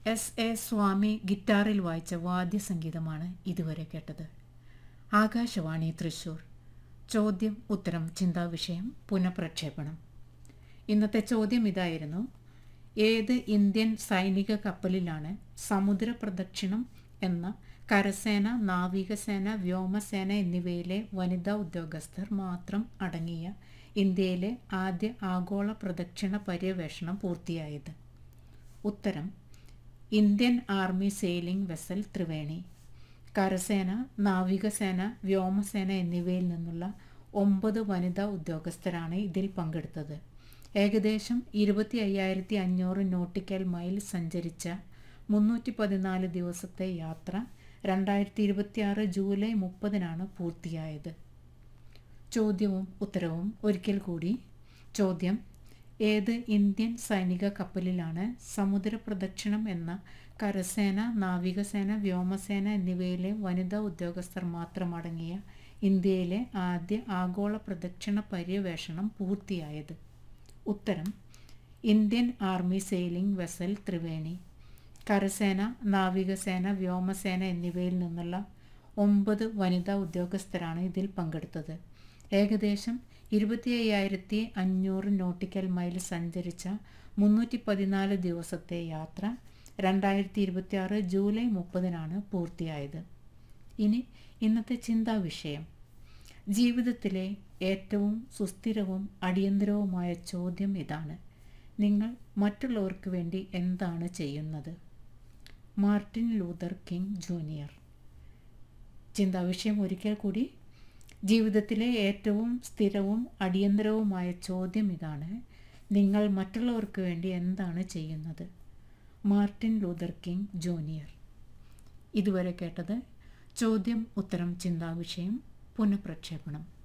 S A സ്വാമി ഗിറ്റാറിൽ വായിച്ച വാദ്യസംഗീതമാണ് ഇതുവരെ കേട്ടത് ആകാശവാണി തൃശൂർ ചോദ്യം ഉത്തരം ചിന്താവിഷയം പുനഃപ്രക്ഷേപണം ഇന്നത്തെ ചോദ്യം ഇതായിരുന്നു ഏത് ഇന്ത്യൻ സൈനിക കപ്പലിലാണ് സമുദ്ര പ്രദക്ഷിണം എന്ന കരസേന നാവികസേന വ്യോമസേന എന്നിവയിലെ വനിതാ ഉദ്യോഗസ്ഥർ മാത്രം അടങ്ങിയ ഇന്ത്യയിലെ ആദ്യ ആഗോള പ്രദക്ഷിണ പര്യവേഷണം പൂർത്തിയായത് ഉത്തരം Indian army sailing vessel Triveni കരസേന നാവികസേന വ്യോമസേന എന്നിവയിൽ നിന്നുള്ള ഒമ്പത് വനിതാ ഉദ്യോഗസ്ഥരാണ് ഇതിൽ പങ്കെടുത്തത് ഏകദേശം ഇരുപത്തി അയ്യായിരത്തി അഞ്ഞൂറ് നോട്ടിക്കൽ മൈൽ സഞ്ചരിച്ച മുന്നൂറ്റി പതിനാല് ദിവസത്തെ യാത്ര രണ്ടായിരത്തി ഇരുപത്തിയാറ് ജൂലൈ മുപ്പതിനാണ് പൂർത്തിയായത് ചോദ്യവും ഉത്തരവും ഒരിക്കൽ കൂടി ചോദ്യം ഏത് ഇന്ത്യൻ സൈനിക കപ്പലിലാണ് സമുദ്ര പ്രദക്ഷിണം എന്ന കരസേന നാവികസേന വ്യോമസേന എന്നിവയിലെ വനിതാ ഉദ്യോഗസ്ഥർ മാത്രമടങ്ങിയ ഇന്ത്യയിലെ ആദ്യ ആഗോള പ്രദക്ഷിണ പര്യവേഷണം പൂർത്തിയായത് ഉത്തരം Indian army sailing vessel Triveni കരസേന നാവികസേന വ്യോമസേന എന്നിവയിൽ നിന്നുള്ള ഒമ്പത് വനിതാ ഉദ്യോഗസ്ഥരാണ് ഇതിൽ പങ്കെടുത്തത് ഏകദേശം ഇരുപത്തി അയ്യായിരത്തി അഞ്ഞൂറ് നോട്ടിക്കൽ മൈൽ സഞ്ചരിച്ച മുന്നൂറ്റി പതിനാല് ദിവസത്തെ യാത്ര രണ്ടായിരത്തി ഇരുപത്തി ആറ് ജൂലൈ മുപ്പതിനാണ് പൂർത്തിയായത് ഇനി ഇന്നത്തെ ചിന്താ വിഷയം ജീവിതത്തിലെ ഏറ്റവും സുസ്ഥിരവും അടിയന്തരവുമായ ചോദ്യം ഇതാണ് നിങ്ങൾ മറ്റുള്ളവർക്ക് വേണ്ടി എന്താണ് ചെയ്യുന്നത് മാർട്ടിൻ ലൂതർ കിങ് ജൂനിയർ ചിന്താവിഷയം ഒരിക്കൽ കൂടി ജീവിതത്തിലെ ഏറ്റവും സ്ഥിരവും അടിയന്തരവുമായ ചോദ്യം ഇതാണ് നിങ്ങൾ മറ്റുള്ളവർക്ക് വേണ്ടി എന്താണ് ചെയ്യുന്നത് മാർട്ടിൻ ലൂതർ കിങ് ജൂനിയർ ഇതുവരെ കേട്ടത് ചോദ്യം ഉത്തരം ചിന്താവിഷയം പുനഃപ്രക്ഷേപണം